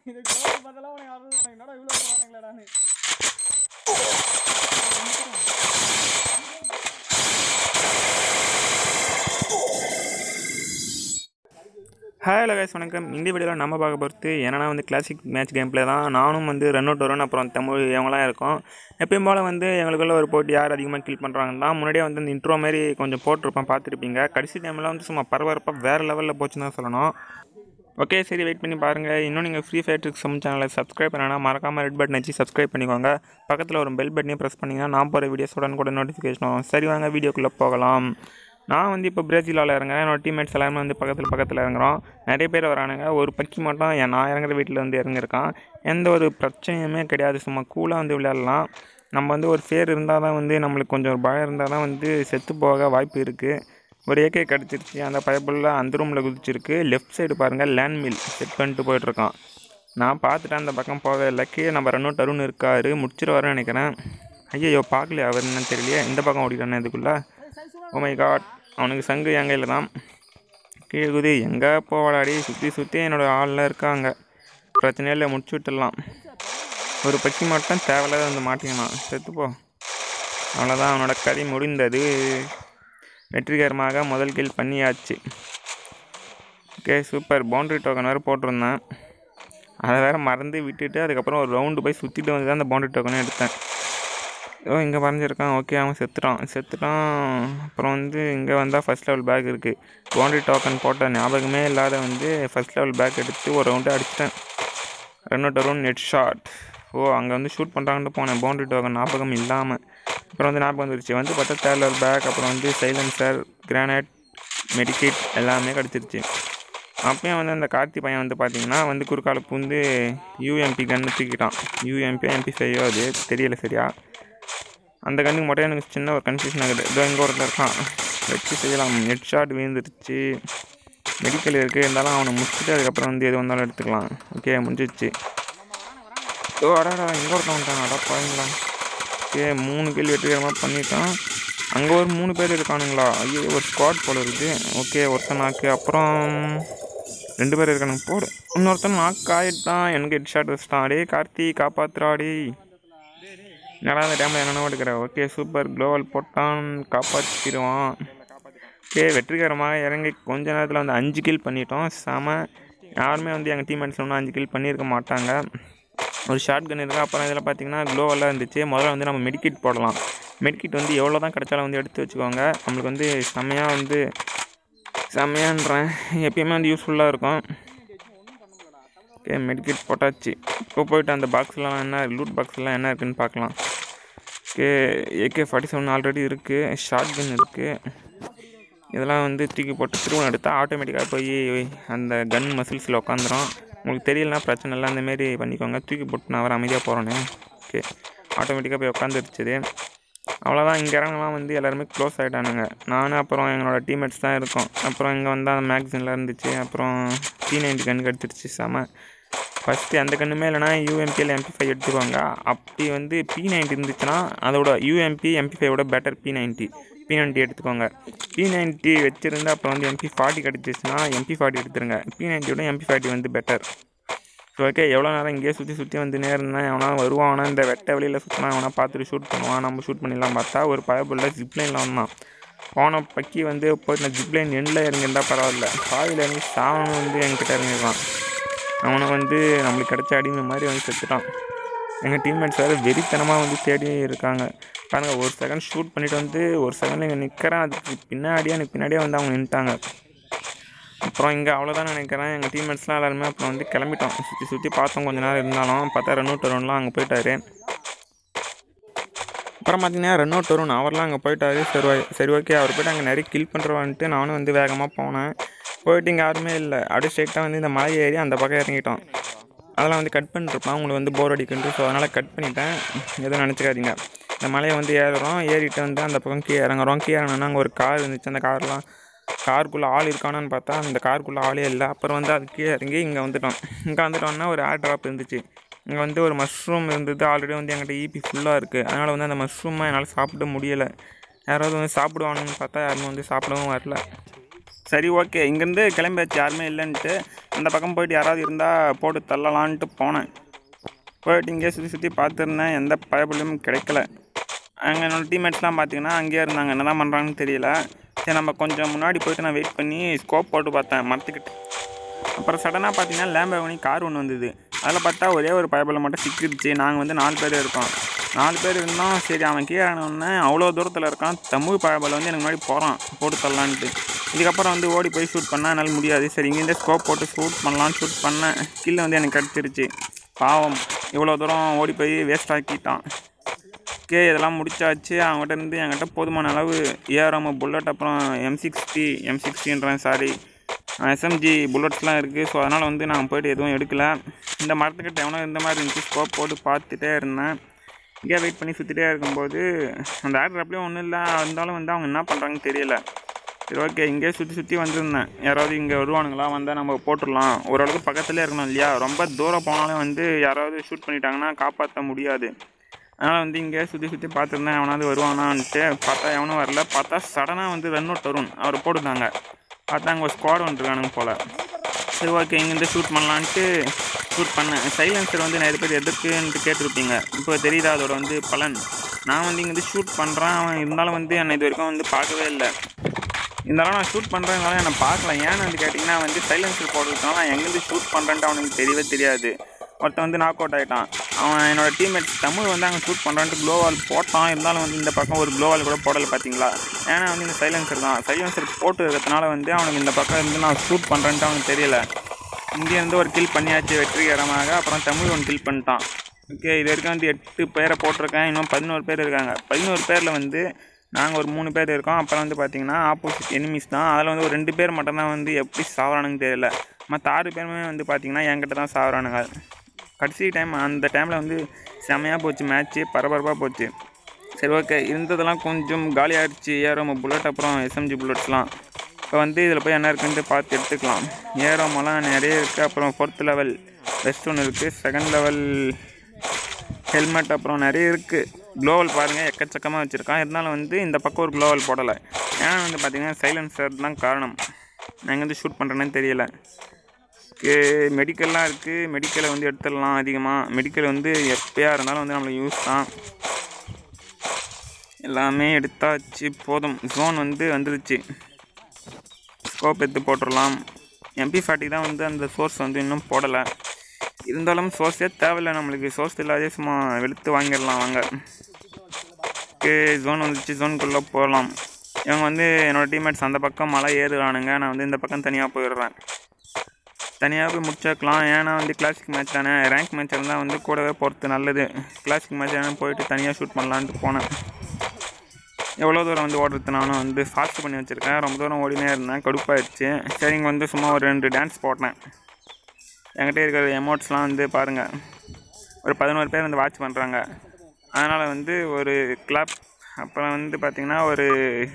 இது கோல் பார்த்தலாம் உனக்கு அறுபது உனக்கு என்னடா இவ்வளோ போறானுங்களேடான்னு ஹாய் ஹலோ கைஸ் வணக்கம் இந்த வீடியோவில் நம்ம பார்க்க போகிறது என்னன்னா வந்து கிளாசிக் மேட்ச் கேம் ப்ளே தான் நானும் வந்து ரன் அவுட் வரும் அப்புறம் தமிழ் இவங்களாம் இருக்கோம் எப்பயும் போல் வந்து எங்களுக்குள்ள ஒரு போட்டி யார் அதிகமாக கில் பண்ணுறாங்கன்னா முன்னாடியே வந்து இந்த இன்ட்ரோ மாதிரி கொஞ்சம் போட்டிருப்பேன் பார்த்துருப்பீங்க கடைசி டைமில் வந்து சும்மா பரபரப்பாக வேறு லெவலில் போச்சுன்னு தான் சொல்லணும் ஓகே சரி வெயிட் பண்ணி பாருங்கள் இன்னும் நீங்கள் ஃப்ரீ ஃபயர் ட்ரிக்ஸ் சம் சேனலை சப்ஸ்கிரைப் பண்ணனா மறக்காமல் ரெட் பட்டன் வச்சு சப்ஸ்கிரைப் பண்ணிக்கோங்க பக்கத்தில் ஒரு பெல் பட்டனையும் ப்ரெஸ் பண்ணிங்கன்னா நான் போகிற வீடியோஸ் உடனே கூட நோட்டிஃபிகேஷன் வரும் சரி வாங்க வீடியோக்குள்ளே போகலாம் நான் வந்து இப்போ பிரேசிலாவில் இறங்குறேன் என்னோட டீம்மேட்ஸ் எல்லாருமே வந்து பக்கத்தில் பக்கத்தில் இறங்குறோம் நிறைய பேர் வரானுங்க ஒரு பக்கி மட்டும் என் நான் இறங்குற வீட்டில் வந்து இறங்கியிருக்கான் எந்த ஒரு பிரச்சனையுமே கிடையாது சும்மா கூலாக வந்து விளையாடலாம் நம்ம வந்து ஒரு ஃபேர் இருந்தால் தான் வந்து நம்மளுக்கு கொஞ்சம் ஒரு பயம் இருந்தால் தான் வந்து செத்து போக வாய்ப்பு இருக்குது ஒரு ஏகே கிடச்சிருச்சு அந்த பைப்புள்ள அந்த ரூமில் குதிச்சிருக்கு லெஃப்ட் சைடு பாருங்கள் லேண்ட் மில் செட் பண்ணிட்டு போயிட்டுருக்கான் நான் பார்த்துட்டேன் அந்த பக்கம் போகவே இல்லை கீழே நம்ம ரன்னோ டருன்னு இருக்காரு முடிச்சிருவாருன்னு நினைக்கிறேன் ஐயோ பார்க்கலையா அவர் என்னன்னு தெரியலையே இந்த பக்கம் ஓடிட்டானே இதுக்குள்ளே ஓ மை காட் அவனுக்கு சங்கு என் கையில் தான் கீழே குதி எங்கே போவாடாடி சுற்றி சுற்றி என்னோட ஆளில் இருக்காங்க பிரச்சனையே இல்லை முடிச்சு விட்டுடலாம் ஒரு பக்கி மட்டும் தேவையில்லாத வந்து மாட்டிக்கலாம் செத்துப்போ அவ்வளோதான் அவனோட கதை முடிந்தது வெற்றிகரமாக முதல் கில் பண்ணியாச்சு ஓகே சூப்பர் பவுண்ட்ரி டோக்கன் வேறு போட்டிருந்தேன் அதை வேறு மறந்து விட்டுட்டு அதுக்கப்புறம் ஒரு ரவுண்டு போய் சுற்றிட்டு வந்து தான் அந்த பவுண்ட்ரி டோக்கனை எடுத்தேன் ஓ இங்கே வரைஞ்சிருக்கான் ஓகே அவன் செத்துட்டான் செத்துட்டான் அப்புறம் வந்து இங்கே வந்தால் ஃபஸ்ட் லெவல் பேக் இருக்குது பவுண்ட்ரி டோக்கன் போட்ட ஞாபகமே இல்லாத வந்து ஃபஸ்ட் லெவல் பேக் எடுத்து ஒரு ரவுண்டு அடிச்சிட்டேன் run out round net shot ஓ அங்கே வந்து ஷூட் பண்ணுறாங்கன்னு போனேன் பவுண்ட்ரி டோக்கன் ஞாபகம் இல்லாமல் அப்புறம் வந்து ஞாபகம் வந்துருச்சு வந்து பார்த்தா தேர்ட் லெவல் பேக் அப்புறம் வந்து சைலன்சர் கிரானைட் மெடிக்கிட் எல்லாமே கிடச்சிருச்சு அப்பயும் வந்து அந்த கார்த்தி பையன் வந்து பார்த்தீங்கன்னா வந்து குறுக்கால பூந்து யூஎம்பி கன்று தூக்கிட்டான் யூஎம்பி எம்பி ஃபைவோ அது தெரியல சரியா அந்த கண்ணுக்கு மட்டும் எனக்கு சின்ன ஒரு கன்ஃபியூஷன் ஆகுது இதோ இங்கே ஒருத்தர் இருக்கான் வச்சு செய்யலாம் ஹெட் ஷாட் விழுந்துருச்சு மெடிக்கல் இருக்குது இருந்தாலும் அவனை முடிச்சுட்டு அதுக்கப்புறம் வந்து எது வந்தாலும் எடுத்துக்கலாம் ஓகே முடிஞ்சிச்சு ஓ அடாடா இங்கே ஒருத்தன் வந்துட்டான் அடா பாருங்களா ஓகே மூணு கேள்வி வெற்றிகரமாக பண்ணிட்டான் அங்கே ஒரு மூணு பேர் இருக்கானுங்களா ஐயோ ஒரு ஸ்குவாட் போல இருக்குது ஓகே ஒருத்தன் நாக்கு அப்புறம் ரெண்டு பேர் இருக்கானுங்க போடு இன்னொருத்தன் நாக்கு ஆயிட்டான் எனக்கு ஹெட் ஷாட் வச்சிட்டான் அடே கார்த்தி காப்பாத்துறாடி என்னடா அந்த டைமில் என்னென்ன எடுக்கிற ஓகே சூப்பர் க்ளோவல் போட்டான் காப்பாற்றிடுவான் ஓகே வெற்றிகரமாக இறங்கி கொஞ்ச நேரத்தில் வந்து அஞ்சு கில் பண்ணிட்டோம் செம யாருமே வந்து எங்கள் டீம்மேட்ஸ் ஒன்றும் அஞ்சு கில் பண்ணியிருக்க மாட்டாங்க ஒரு ஷார்ட் கன் இருக்குது அப்புறம் இதில் பார்த்தீங்கன்னா க்ளோவெல்லாம் இருந்துச்சு முதல்ல வந்து நம்ம மெடிக்கிட் போடலாம் மெடிக்கிட் வந்து எவ்வளோ தான் கிடைச்சாலும் வந்து எடுத்து வச்சுக்கோங்க நம்மளுக்கு வந்து செம்மையாக வந்து செம்மையான்றேன் எப்பயுமே வந்து யூஸ்ஃபுல்லாக இருக்கும் ஓகே மெடிக்கிட் போட்டாச்சு இப்போ போயிட்டு அந்த பாக்ஸ்லாம் என்ன லூட் பாக்ஸ்லாம் என்ன இருக்குன்னு பார்க்கலாம் okay AK forty seven already இருக்குது ஷார்ட் கன் இருக்குது இதெல்லாம் வந்து தூக்கி போட்டு திருவண்ணம் எடுத்தால் ஆட்டோமேட்டிக்காக போய் அந்த கன் மசில்ஸில் உட்காந்துரும் உங்களுக்கு தெரியலனா பிரச்சனை இல்லை அந்தமாரி பண்ணிக்கோங்க தூக்கி போட்டு நான் வர அமைதியாக போகிறேன்னு ஓகே ஆட்டோமேட்டிக்காக போய் உட்காந்துருச்சுது அவ்வளோதான் இங்கே இறங்கலாம் வந்து எல்லாருமே க்ளோஸ் ஆகிட்டானுங்க நானும் அப்புறம் எங்களோட டீம்மேட்ஸ் தான் இருக்கோம் அப்புறம் இங்கே வந்தால் மேக்சினில் இருந்துச்சு அப்புறம் டி நைன்டி கண்ணுக்கு எடுத்துருச்சு செம ஃபஸ்ட்டு எந்த கண்ணுமே இல்லைனா யூஎம்பியில் எம்பி ஃபைவ் எடுத்துருவாங்க அப்படி வந்து பி நைன்ட்டி இருந்துச்சுன்னா அதோட யூஎம்பி எம்பி ஃபைவோட better P ninety P ninety எடுத்துக்கோங்க பி நைன்ட்டி வச்சுருந்து அப்புறம் வந்து எம்பி ஃபார்ட்டி கிடச்சிச்சுன்னா எம்பி ஃபார்ட்டி எடுத்துருங்க பி நைன்ட்டியோட எம்பி ஃபார்ட்டி வந்து பெட்டர் ஸோ ஓகே எவ்வளோ நேரம் இங்கேயே சுற்றி சுற்றி வந்து நேர்ந்தேன் எவனா வருவானா இந்த வெட்ட வெளியில் சுற்றினா எவனா பார்த்துட்டு ஷூட் பண்ணுவான் நம்ம ஷூட் பண்ணிடலாம் பார்த்தா ஒரு பயபுள்ள ஜிப்லைனில் வந்தான் போன பக்கி வந்து போயிட்டு நான் ஜிப்லைன் எண்டில் இறங்கியிருந்தால் பரவாயில்ல பாதியில் இறங்கி சாவனும் வந்து என்கிட்ட இறங்கிருக்கான் அவனை வந்து நம்மளுக்கு கிடைச்ச அடிமை மாதிரி வந்து செத்துட்டான் எங்கள் டீம்மேட்ஸ் வேறு வெறித்தனமாக வந்து தேடி இருக்காங்க பாருங்க ஒரு செகண்ட் ஷூட் பண்ணிவிட்டு வந்து ஒரு செகண்ட் இங்கே நிற்கிறேன் அதுக்கு பின்னாடியே எனக்கு பின்னாடியே வந்து அவங்க நின்ட்டாங்க அப்புறம் இங்கே அவ்வளோதான் நினைக்கிறேன் எங்கள் டீம்மேட்ஸ்லாம் எல்லாருமே அப்புறம் வந்து கிளம்பிட்டோம் சுற்றி சுற்றி பார்த்தோம் கொஞ்ச நேரம் இருந்தாலும் பார்த்தா ரன் அவுட் வரும்லாம் அங்கே போயிட்டாரு அப்புறம் பார்த்தீங்கன்னா ரன் அவுட் வரும் அவர்லாம் அங்கே போயிட்டாரு சரி ஓ- சரி ஓகே அவர் போய்ட்டு அங்கே நிறைய கில் பண்ணுறவான்ட்டு நானும் வந்து வேகமாக போனேன் போயிட்டு இங்கே யாருமே இல்லை அப்படியே ஸ்ட்ரெயிட்டாக வந்து இந்த மலை ஏறி அந்த பக்கம் இறங்கிட்டோம் அதெல்லாம் வந்து கட் பண்ணிருப்பான் உங்களுக்கு வந்து போர் அடிக்குன்ட்டு ஸோ அதனால் கட் பண்ணிட்டேன் எதுவும் நினச்சிக்காதீங்க இந்த மலையை வந்து ஏறுறோம் ஏறிட்டு வந்து அந்த பக்கம் கீழே இறங்குறோம் கீழே இறங்கினா அங்கே ஒரு கார் இருந்துச்சு அந்த கார்லாம் காருக்குள்ளே ஆள் இருக்கானான்னு பார்த்தா அந்த காருக்குள்ளே ஆளே இல்லை அப்புறம் வந்து அது கீழே இறங்கி இங்கே வந்துட்டோம் இங்கே வந்துட்டோம்னா ஒரு ஏர் ட்ராப் இருந்துச்சு இங்கே வந்து ஒரு மஷ்ரூம் இருந்தது ஆல்ரெடி வந்து என்கிட்ட ஈபி ஃபுல்லாக இருக்குது அதனால் வந்து அந்த மஷ்ரூமை என்னால் சாப்பிட முடியலை யாராவது வந்து சாப்பிடுவானுன்னு பார்த்தா யாருமே வந்து சாப்பிடவும் வரல சரி ஓகே இங்கேருந்து கிளம்பியாச்சு யாருமே இல்லைன்ட்டு அந்த பக்கம் போயிட்டு யாராவது இருந்தால் போட்டு தள்ளலான்ட்டு போனேன் போயிட்டு இங்கேயே சுற்றி சுற்றி பார்த்துருந்தேன் எந்த பயபுள்ளும் கிடைக்கல அங்கே என்னோடய டீம்மேட்ஸ்லாம் பார்த்தீங்கன்னா அங்கேயே இருந்தாங்க என்ன தான் பண்ணுறாங்கன்னு தெரியல சரி நம்ம கொஞ்சம் முன்னாடி போயிட்டு நான் வெயிட் பண்ணி ஸ்கோப் போட்டு பார்த்தேன் மரத்துக்கிட்ட அப்புறம் சடனாக பார்த்தீங்கன்னா லேம்பகனி கார் ஒன்று வந்தது அதில் பார்த்தா ஒரே ஒரு பயபில் மட்டும் சிக்கிடுச்சு நாங்கள் வந்து நாலு பேர் இருக்கோம் நாலு பேர் இருந்தோம் சரி அவன் கீழே ஆனவுடனே அவ்வளோ தூரத்தில் இருக்கான் தமிழ் பயபில் வந்து எனக்கு முன்னாடி போகிறான் போட்டு தரலான்ட்டு இதுக்கப்புறம் வந்து ஓடி போய் ஷூட் பண்ணால் என்னால் முடியாது சரி இங்கேருந்தே ஸ்கோப் போட்டு ஷூட் பண்ணலான்னு ஷூட் பண்ணேன் கீழே வந்து எனக்கு கிடச்சிருச்சு பாவம் இவ்வளோ தூரம் ஓடி போய் வேஸ்ட் ஆக்கிட்டான் ஓகே இதெல்லாம் முடிச்சாச்சு அவங்ககிட்ட இருந்து என்கிட்ட போதுமான அளவு ஏஆர்எம் புல்லட் அப்புறம் எம் சிக்ஸ்டி எம் சிக்ஸ்டின்றேன் சாரி எஸ்எம்ஜி புல்லட்ஸ்லாம் இருக்குது ஸோ அதனால் வந்து நான் போயிட்டு எதுவும் எடுக்கல இந்த மரத்துக்கிட்ட எவனோ இந்த மாதிரி இருந்துச்சு ஸ்கோப் போட்டு பார்த்துட்டே இருந்தேன் இங்கே வெயிட் பண்ணி சுற்றிட்டே இருக்கும்போது அந்த ஆக்டர் அப்படியே ஒன்றும் இல்லை இருந்தாலும் வந்து அவங்க என்ன பண்ணுறாங்கன்னு தெரியல சரி ஓகே இங்கேயே சுற்றி சுற்றி வந்திருந்தேன் யாராவது இங்கே வருவானுங்களா வந்தால் நம்ம போட்டுடலாம் ஓரளவுக்கு பக்கத்துலேயே இருக்கணும் இல்லையா ரொம்ப தூரம் போனாலும் வந்து யாராவது ஷூட் பண்ணிட்டாங்கன்னா காப்பாற்ற முடியாது அதனால் வந்து இங்கே சுற்றி சுற்றி பார்த்துருந்தேன் எவனாவது வருவானான்ட்டு பார்த்தா எவனும் வரல பார்த்தா சடனாக வந்து ரன் அவுட் வரும் அவர் போட்டுருந்தாங்க பார்த்தா அங்கே ஒரு ஸ்குவாட் வந்துருக்கானுங்க போல் சரி ஓகே இங்கேருந்து ஷூட் பண்ணலான்ட்டு ஷூட் பண்ணேன் சைலன்சர் வந்து நிறைய பேர் எதுக்குன்ட்டு கேட்டிருப்பீங்க இப்போ தெரியுதா அதோட வந்து பலன் நான் வந்து இங்கேருந்து ஷூட் பண்ணுறேன் அவன் இருந்தாலும் வந்து என்னை இது வரைக்கும் வந்து பார்க்கவே இல்லை இருந்தாலும் நான் ஷூட் பண்ணுறதுனால என்னை பார்க்கல ஏன்னு வந்து கேட்டிங்கன்னா வந்து சைலன்சர் போடுறதுனால நான் எங்கேருந்து ஷூட் பண்ணுறேன்ட்டு அவனுக்கு தெரியவே தெரியாது ஒருத்தன் வந்து நாக் அவுட் ஆகிட்டான் அவன் என்னோட டீம்மேட்ஸ் தமிழ் வந்து அங்கே ஷூட் பண்ணுறான்ட்டு க்ளோவால் போட்டான் இருந்தாலும் வந்து இந்த பக்கம் ஒரு க்ளோவால் கூட போடலை பார்த்தீங்களா ஏன்னா வந்து இந்த சைலன்சர் தான் சைலன்சர் போட்டு இருக்கிறதுனால வந்து அவனுக்கு இந்த பக்கம் இருந்து நான் ஷூட் பண்ணுறேன்ட்டு அவனுக்கு தெரியல இங்கே இருந்து ஒரு கில் பண்ணியாச்சு வெற்றிகரமாக அப்புறம் தமிழ் ஒன்று கில் பண்ணிட்டான் ஓகே இது வரைக்கும் வந்து எட்டு பேரை போட்டிருக்கேன் இன்னும் பதினோரு பேர் இருக்காங்க பதினோரு பேரில் வந்து நாங்கள் ஒரு மூணு பேர் இருக்கோம் அப்புறம் வந்து பார்த்தீங்கன்னா ஆப்போசிட் எனிமீஸ் தான் அதில் வந்து ஒரு ரெண்டு பேர் மட்டும்தான் வந்து எப்படி சாவறானுங்க தெரியல மற்ற ஆறு பேருமே வந்து பார்த்தீங்கன்னா என்கிட்ட தான் சாவறானுங்க கடைசி டைம் அந்த டைமில் வந்து செமையாக போச்சு மேட்ச்சு பரபரப்பாக போச்சு சரி ஓகே இருந்ததெல்லாம் கொஞ்சம் காலியாகிடுச்சு ஏரோமோ புல்லட் அப்புறம் எஸ்எம்ஜி புல்லட்ஸ்லாம் இப்போ வந்து இதில் போய் என்ன இருக்குன்ட்டு பார்த்து எடுத்துக்கலாம் ஏரோமெல்லாம் நிறைய இருக்குது அப்புறம் ஃபோர்த் லெவல் பெஸ்ட் ஒன்று இருக்குது செகண்ட் லெவல் ஹெல்மெட் அப்புறம் நிறைய இருக்குது க்ளோவல் பாருங்கள் எக்கச்சக்கமாக வச்சுருக்கான் இருந்தாலும் வந்து இந்த பக்கம் ஒரு க்ளோவல் போடலை ஏன்னா வந்து பார்த்தீங்கன்னா சைலன்சர் தான் காரணம் நான் எங்கே வந்து ஷூட் பண்ணுறேன்னு தெரியல மெடிக்கல்லாம் இருக்குது மெடிக்கலை வந்து எடுத்துடலாம் அதிகமாக மெடிக்கல் வந்து எப்போயா இருந்தாலும் வந்து நம்மளுக்கு யூஸ் தான் எல்லாமே எடுத்தாச்சு போதும் ஜோன் வந்து வந்துருச்சு ஸ்கோப் எடுத்து போட்டுடலாம் எம்பி ஃபார்ட்டி தான் வந்து அந்த சோர்ஸ் வந்து இன்னும் போடலை இருந்தாலும் சோர்ஸே தேவையில்லை நம்மளுக்கு சோர்ஸ் இல்லாதே சும்மா வெளுத்து வாங்கிடலாம் வாங்க ஓகே ஜோன் வந்துச்சு ஜோனுக்குள்ளே போகலாம் இவங்க வந்து என்னோடய டீம்மேட்ஸ் அந்த பக்கம் மலை ஏறுறானுங்க நான் வந்து இந்த பக்கம் தனியாக போயிடுறேன் தனியாக போய் முடிச்சிருக்கலாம் ஏன்னா வந்து கிளாசிக் மேட்ச் தானே ரேங்க் மேட்ச் இருந்தால் வந்து கூடவே போகிறது நல்லது கிளாசிக் மேட்ச் தானே போயிட்டு தனியாக ஷூட் பண்ணலான்ட்டு போனேன் எவ்வளோ தூரம் வந்து ஓடுறது நானும் வந்து ஃபாஸ்ட் பண்ணி வச்சுருக்கேன் ரொம்ப தூரம் ஓடினே இருந்தேன் கடுப்பாயிடுச்சு சரி இங்கே வந்து சும்மா ஒரு ரெண்டு டான்ஸ் போட்டேன் என்கிட்ட இருக்கிற எமௌண்ட்ஸ்லாம் வந்து பாருங்கள் ஒரு பதினோரு பேர் வந்து வாட்ச் பண்ணுறாங்க அதனால் வந்து ஒரு கிளப் அப்புறம் வந்து பார்த்திங்கன்னா ஒரு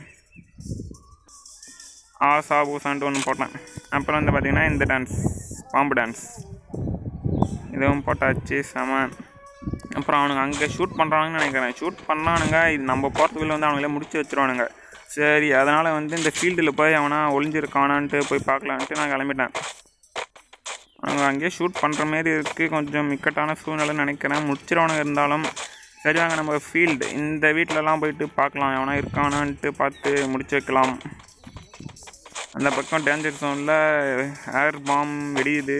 ஆசா பூசான்ட்டு ஒன்று போட்டேன் அப்புறம் வந்து பார்த்திங்கன்னா இந்த டான்ஸ் பாம்பு டான்ஸ் இதுவும் போட்டாச்சு செம அப்புறம் அவனுங்க அங்கே ஷூட் பண்ணுறாங்கன்னு நினைக்கிறேன் ஷூட் பண்ணானுங்க இது நம்ம போகிறதுக்குள்ள வந்து அவங்களே முடிச்சு வச்சிருவானுங்க சரி அதனால் வந்து இந்த ஃபீல்டில் போய் அவனா ஒளிஞ்சிருக்கானான்ட்டு போய் பார்க்கலான்ட்டு நான் கிளம்பிட்டேன் அவங்க அங்கேயே ஷூட் பண்ணுற மாரி இருக்குது கொஞ்சம் இக்கட்டான சூழ்நிலை நினைக்கிறேன் முடிச்சிருவனுங்க இருந்தாலும் சரி வாங்க நம்ம ஃபீல்டு இந்த வீட்டிலலாம் போயிட்டு பார்க்கலாம் எவனா இருக்கானான்ட்டு பார்த்து முடிச்சு வைக்கலாம் அந்த பக்கம் டேஞ்சர் ஜோனில் ஏர் பாம் வெடியுது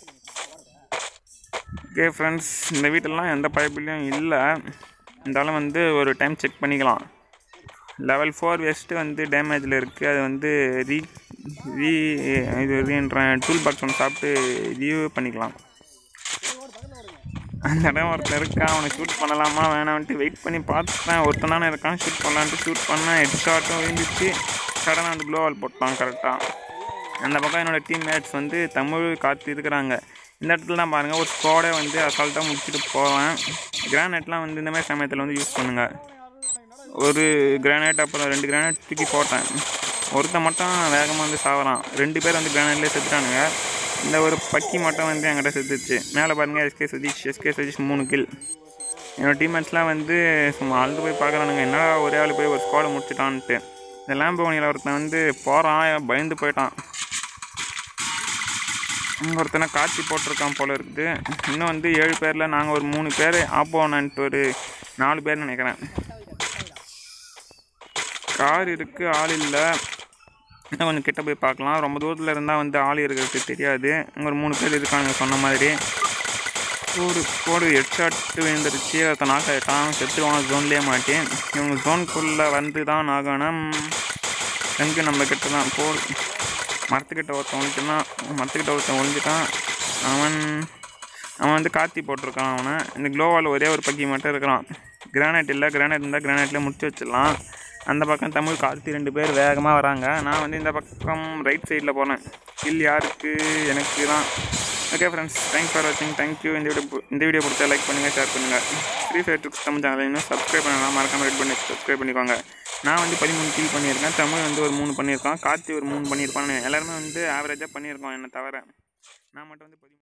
ஓகே ஃப்ரெண்ட்ஸ் இந்த வீட்டிலலாம் எந்த பைப்லையும் இல்லை இருந்தாலும் வந்து ஒரு டைம் செக் பண்ணிக்கலாம் லெவல் ஃபோர் வெஸ்ட்டு வந்து டேமேஜில் இருக்குது அது வந்து ரீ ரீ இது ரீன்ற டூல் பாக்ஸ் ஒன்று சாப்பிட்டு ரிவ்யூ பண்ணிக்கலாம் அந்த இடம் ஒருத்தன் இருக்கான் அவனை ஷூட் பண்ணலாமா வேணாம்ட்டு வெயிட் பண்ணி பார்த்துட்டேன் ஒருத்தனான இருக்கான் ஷூட் பண்ணலான்ட்டு ஷூட் பண்ணேன் ஹெட் ஷாட்டும் விழுந்துச்சு சடனாக வந்து க்ளோவால் போட்டான் கரெக்டாக அந்த பக்கம் என்னோடய டீம் மேட்ஸ் வந்து தமிழ் காத்து இருக்கிறாங்க இந்த இடத்துல தான் பாருங்கள் ஒரு ஸ்குவாடே வந்து அசால்ட்டாக முடிச்சுட்டு போவேன் கிரானைட்லாம் வந்து இந்த மாதிரி சமயத்தில் வந்து யூஸ் பண்ணுங்கள் ஒரு கிரானைட் அப்புறம் ரெண்டு கிரானைட் தூக்கி போட்டேன் ஒருத்தன் மட்டும் வேகமாக வந்து சாவறான் ரெண்டு பேர் வந்து கிரானைட்லேயே செத்துட்டானுங்க இந்த ஒரு பக்கி மட்டும் வந்து என்கிட்ட செத்துச்சு மேலே பாருங்கள் எஸ்கே சதீஷ் எஸ்கே சதீஷ் மூணு கில் என்னோடய டீம்மேட்ஸ்லாம் வந்து சும்மா அழுது போய் பார்க்குறானுங்க என்னடா ஒரே ஆள் போய் ஒரு ஸ்குவாடை முடிச்சிட்டான்ட்டு இந்த லேம்போனியில் ஒருத்தன் வந்து போகிறான் பயந்து போயிட்டான் இங்கே ஒருத்தனை காட்சி போட்டிருக்கான் போல இருக்குது இன்னும் வந்து ஏழு பேரில் நாங்கள் ஒரு மூணு பேர் ஆப்போனன்ட் ஒரு நாலு பேர் நினைக்கிறேன் கார் இருக்குது ஆள் இல்லை இன்னும் கொஞ்சம் கிட்ட போய் பார்க்கலாம் ரொம்ப தூரத்தில் இருந்தால் வந்து ஆள் இருக்கிறது தெரியாது இங்கே ஒரு மூணு பேர் இருக்காங்க சொன்ன மாதிரி ஒரு கோடு ஹெட் ஷாட் விழுந்துருச்சு ஒருத்தன் நாக் ஆகிட்டான் செத்துருவான் ஜோன்லேயே மாட்டேன் இவங்க ஜோனுக்குள்ளே வந்து தான் ஆகணும் எங்கே நம்ம கிட்ட தான் போ மரத்துக்கிட்ட ஒருத்தன் ஒழிஞ்சிட்டான் மரத்துக்கிட்ட ஒருத்தன் ஒழிஞ்சிட்டான் அவன் அவன் வந்து காத்தி போட்டிருக்கான் அவனை இந்த க்ளோவால் ஒரே ஒரு பக்கி மட்டும் இருக்கிறான் கிரானைட் இல்லை கிரானைட் இருந்தால் கிரானைட்டில் முடிச்சு வச்சிடலாம் அந்த பக்கம் தமிழ் கார்த்தி ரெண்டு பேர் வேகமாக வராங்க நான் வந்து இந்த பக்கம் ரைட் சைடில் போனேன் கில் யாருக்கு எனக்கு தான் ஓகே ஃப்ரெண்ட்ஸ் தேங்க்ஸ் ஃபார் வாட்சிங் தேங்க்யூ இந்த வீடியோ பு- இந்த வீடியோ பிடிச்சா லைக் பண்ணுங்கள் ஷேர் பண்ணுங்கள் free fire tricks Tamil channel இன்னும் சப்ஸ்கிரைப் பண்ணலாம் மறக்காம வெயிட் பண்ணி சப்ஸ்கிரைப் பண்ணிக்கோங்க நான் வந்து பதிமூணு கில் பண்ணியிருக்கேன் தமிழ் வந்து ஒரு மூணு பண்ணியிருக்கான் கார்த்தி ஒரு மூணு பண்ணியிருப்பான் எல்லாருமே வந்து ஆவரேஜாக பண்ணியிருக்கோம் என்னை தவிர நான் மட்டும் வந்து பதிமூணு